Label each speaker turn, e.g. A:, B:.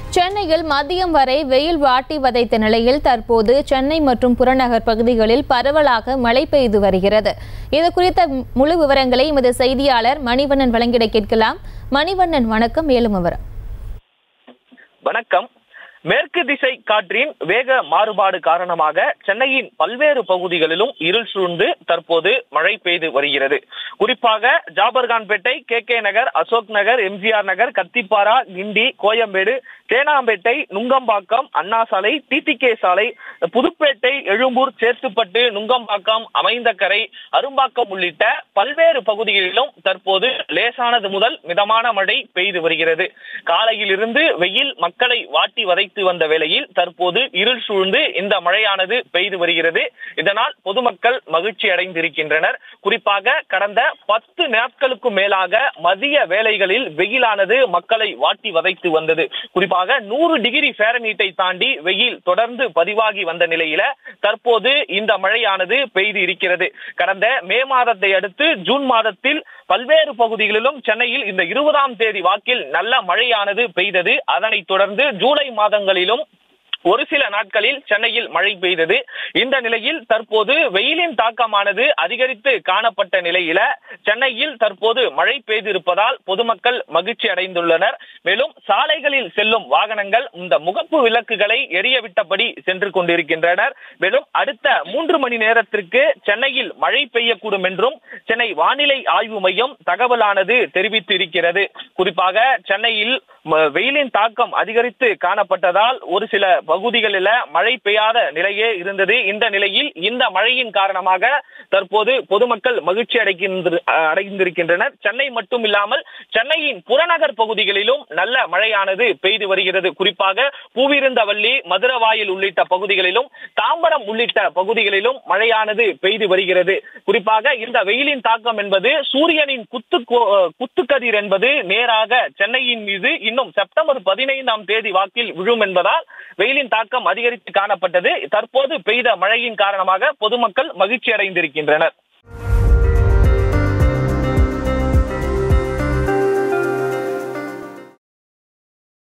A: சென்னையில் மதியம் வரை வெயில் வாட்டி வதைத்த நிலையில் தற்போது சென்னை மற்றும் புறநகர் பகுதிகளில் பரவலாக மழை பெய்து வருகிறது இது குறித்த முழு விவரங்களை எமது செய்தியாளர் மணிவண்ணன் வழங்கிட கேட்கலாம் மணிவண்ணன் வணக்கம் மேலும் விவரம்
B: வணக்கம் மேற்கு திசை காற்றின் வேக மாறுபாடு காரணமாக சென்னையின் பல்வேறு பகுதிகளிலும் இருள் சூழ்ந்து தற்போது மழை பெய்து வருகிறது குறிப்பாக Jafferkhanpet K K Nagar Ashok Nagar MGR Nagar Kathipara Guindy Koyambedu Teynampet Nungambakkam Anna Salai TTK சாலை புதுப்பேட்டை எழும்பூர் சேத்துப்பட்டு நுங்கம்பாக்கம் அமைந்தக்கரை அரும்பாக்கம் உள்ளிட்ட பல்வேறு பகுதிகளிலும் தற்போது லேசானது முதல் மிதமான மழை பெய்து வருகிறது காலையிலிருந்து வெயில் மக்களை வாட்டி வதைத்து வந்த வேளையில் தற்போது இருள் சூழ்ந்து இந்த மழையானது பெய்து வருகிறது இதனால் பொதுமக்கள் மகிழ்ச்சி அடைந்திருக்கின்றனர் குறிப்பாக கடந்த பத்து நாட்களுக்கு மேலாக மதிய வேளைகளில் வெயிலானது மக்களை வாட்டி வதைத்து வந்தது குறிப்பாக நூறு டிகிரி ஃபேரனீட்டை தாண்டி வெயில் தொடர்ந்து பதிவாகி வந்த நிலையில தற்போது இந்த மழையானது பெய்து இருக்கிறது கடந்த மே மாதத்தை அடுத்து ஜூன் மாதத்தில் பல்வேறு பகுதிகளிலும் சென்னையில் இந்த இருபதாம் தேதி வாக்கில் நல்ல மழையானது பெய்தது அதனைத் தொடர்ந்து ஜூலை மாதங்களிலும் ஒரு சில நாட்களில் சென்னையில் மழை பெய்தது இந்த நிலையில் தற்போது வெயிலின் தாக்கமானது அதிகரித்து காணப்பட்ட நிலையில சென்னையில் தற்போது மழை பெய்திருப்பதால் பொதுமக்கள் மகிழ்ச்சி அடைந்துள்ளனர் மேலும் சாலைகளில் செல்லும் வாகனங்கள் இந்த முகப்பு விளக்குகளை எரிய விட்டபடி சென்று கொண்டிருக்கின்றனர் மேலும் அடுத்த மூன்று மணி நேரத்திற்கு சென்னையில் மழை பெய்யக்கூடும் என்றும் சென்னை வானிலை ஆய்வு மையம் தகவலானது தெரிவித்து இருக்கிறது குறிப்பாக சென்னையில் வெயிலின் தாக்கம் அதிகரித்து காணப்பட்டதால் ஒரு சில பகுதிகளில் மழை பெய்யாத நிலையே இருந்தது இந்த நிலையில் இந்த மழையின் காரணமாக தற்போது பொதுமக்கள் மகிழ்ச்சி அடைகின்ற அடைந்திருக்கின்றனர் சென்னை மட்டும் இல்லாமல் சென்னையின் புறநகர் பகுதிகளிலும் நல்ல மழையானது பெய்து வருகிறது குறிப்பாக பூவிருந்தவல்லி மதுரவாயில் உள்ளிட்ட பகுதிகளிலும் தாம்பரம் உள்ளிட்ட பகுதிகளிலும் மழையானது பெய்து வருகிறது குறிப்பாக இந்த வெயிலின் தாக்கம் என்பது சூரியனின் குத்து குத்துக்கதிர் என்பது நேராக சென்னையின் மீது இன்னும் செப்டம்பர் பதினைந்தாம் தேதி வாக்கில் விழும் என்பதால் வெயிலின் தாக்கம் அதிகரித்து காணப்பட்டது தற்போது பெய்த மழையின் காரணமாக பொதுமக்கள் மகிழ்ச்சி அடைந்திருக்கின்றனர்